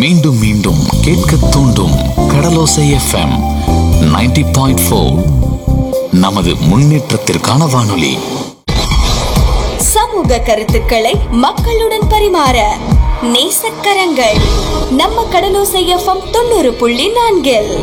மீண்டும் மீண்டும் கேட்க தூண்டும் கடலோசை எஃப்எம் 90.4 பாயிண்ட் ஃபோர் நமது முன்னேற்றத்திற்கான வானொலி சமூக கருத்துக்களை மக்களுடன் பரிமாற நேசக்கரங்கள் நம்ம கடலோசை எஃப்எம் தொண்ணூறு புள்ளி நான்கில்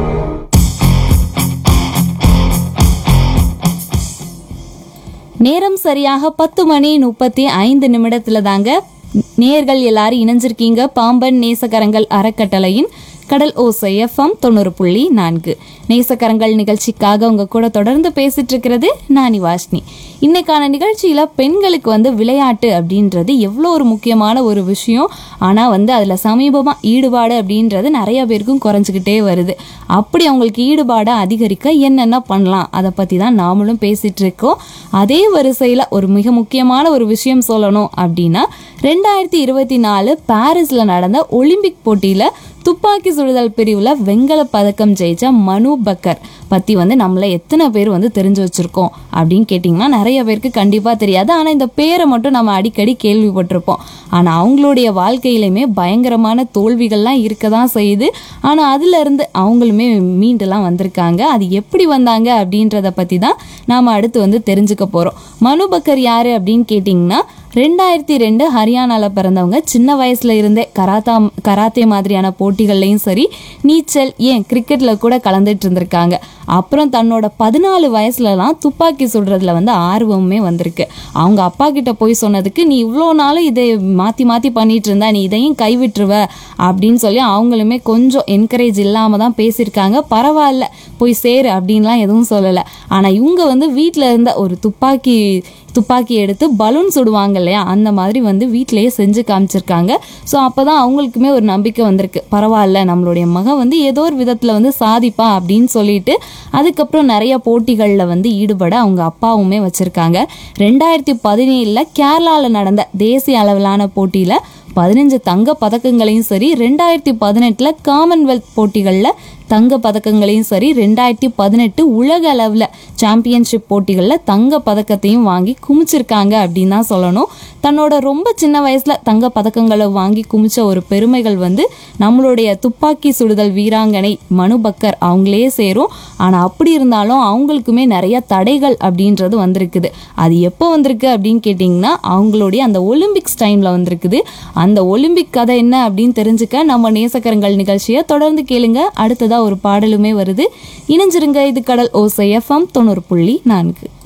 நேரம் சரியாக பத்து மணி முப்பத்தி ஐந்து நிமிடத்துல தாங்க நேர்கள் எல்லாரும் இணைஞ்சிருக்கீங்க பாம்பன் நேசகரங்கள் அறக்கட்டளையின் கடல் ஓசை எஃப்எம் தொண்ணூறு புள்ளி நான்கு நேசக்கரங்கள் நிகழ்ச்சிக்காக உங்க கூட தொடர்ந்து பேசிட்டு இருக்கிறது நானி வாஷ்னி இன்னைக்கான நிகழ்ச்சியில பெண்களுக்கு வந்து விளையாட்டு அப்படின்றது எவ்வளோ ஒரு முக்கியமான ஒரு விஷயம் ஆனா வந்து அதுல சமீபமா ஈடுபாடு அப்படின்றது நிறைய பேருக்கும் குறைஞ்சிக்கிட்டே வருது அப்படி அவங்களுக்கு ஈடுபாடை அதிகரிக்க என்னென்ன பண்ணலாம் அதை பத்தி தான் நாமளும் பேசிட்டு இருக்கோம் அதே வரிசையில ஒரு மிக முக்கியமான ஒரு விஷயம் சொல்லணும் அப்படின்னா ரெண்டாயிரத்தி இருபத்தி நாலு பாரிஸ்ல நடந்த ஒலிம்பிக் போட்டியில துப்பாக்கி சுடுதல் பிரிவுல வெங்கல பதக்கம் ஜெயிச்ச மனு பக்கர் பத்தி வந்து நம்மள எத்தனை பேர் வந்து தெரிஞ்சு வச்சிருக்கோம் அப்படின்னு கேட்டிங்கன்னா நிறைய பேருக்கு கண்டிப்பா தெரியாது ஆனா இந்த பேரை மட்டும் நம்ம அடிக்கடி கேள்விப்பட்டிருப்போம் ஆனா அவங்களுடைய வாழ்க்கையிலுமே பயங்கரமான தோல்விகள்லாம் இருக்க தான் செய்யுது ஆனா அதுல இருந்து அவங்களுமே மீண்டுலாம் வந்திருக்காங்க அது எப்படி வந்தாங்க அப்படின்றத பத்தி தான் நாம அடுத்து வந்து தெரிஞ்சுக்க போறோம் மனு பக்கர் யாரு அப்படின்னு கேட்டிங்கன்னா ரெண்டாயிரத்தி ரெண்டு ஹரியானால பிறந்தவங்க சின்ன வயசுல இருந்தே கராத்தா கராத்தே மாதிரியான போட்டிகள்லையும் சரி நீச்சல் ஏன் கிரிக்கெட்ல கூட கலந்துட்டு இருந்திருக்காங்க அப்புறம் தன்னோட பதினாலு வயசுலலாம் துப்பாக்கி சுடுறதுல வந்து ஆர்வமுமே வந்திருக்கு அவங்க அப்பா கிட்ட போய் சொன்னதுக்கு நீ இவ்வளோ நாளும் இதை மாத்தி மாத்தி பண்ணிட்டு இருந்தா நீ இதையும் கைவிட்டுருவ அப்படின்னு சொல்லி அவங்களுமே கொஞ்சம் என்கரேஜ் இல்லாம தான் பேசியிருக்காங்க பரவாயில்ல போய் சேரு அப்படின்லாம் எதுவும் சொல்லலை ஆனா இவங்க வந்து வீட்டில் இருந்த ஒரு துப்பாக்கி துப்பாக்கி எடுத்து பலூன் சுடுவாங்க இல்லையா அந்த மாதிரி வந்து வீட்டிலேயே செஞ்சு காமிச்சிருக்காங்க ஸோ அப்போ தான் அவங்களுக்குமே ஒரு நம்பிக்கை வந்திருக்கு பரவாயில்ல நம்மளுடைய மகன் வந்து ஏதோ ஒரு விதத்தில் வந்து சாதிப்பா அப்படின்னு சொல்லிட்டு அதுக்கப்புறம் நிறைய போட்டிகளில் வந்து ஈடுபட அவங்க அப்பாவுமே வச்சுருக்காங்க ரெண்டாயிரத்தி பதினேழில் கேரளாவில் நடந்த தேசிய அளவிலான போட்டியில் பதினஞ்சு தங்க பதக்கங்களையும் சரி ரெண்டாயிரத்தி பதினெட்டில் காமன்வெல்த் போட்டிகளில் தங்க பதக்கங்களையும் சரி ரெண்டாயிரத்தி பதினெட்டு உலக அளவில் சாம்பியன்ஷிப் போட்டிகளில் தங்க பதக்கத்தையும் வாங்கி குமிச்சிருக்காங்க அப்படின்னு தான் சொல்லணும் தன்னோட ரொம்ப சின்ன வயசுல தங்க பதக்கங்களை வாங்கி குமிச்ச ஒரு பெருமைகள் வந்து நம்மளுடைய துப்பாக்கி சுடுதல் வீராங்கனை மனு பக்கர் அவங்களே சேரும் ஆனா அப்படி இருந்தாலும் அவங்களுக்குமே நிறைய தடைகள் அப்படின்றது வந்திருக்குது அது எப்போ வந்திருக்கு அப்படின்னு கேட்டிங்கன்னா அவங்களுடைய அந்த ஒலிம்பிக்ஸ் டைம்ல வந்திருக்குது அந்த ஒலிம்பிக் கதை என்ன அப்படின்னு தெரிஞ்சுக்க நம்ம நேசக்கரங்கள் நிகழ்ச்சியை தொடர்ந்து கேளுங்க அடுத்ததா ஒரு பாடலுமே வருது இணைஞ்சிருங்க இது கடல் ஓசை எஃப்எம் தொண்ணூறு புள்ளி நான்கு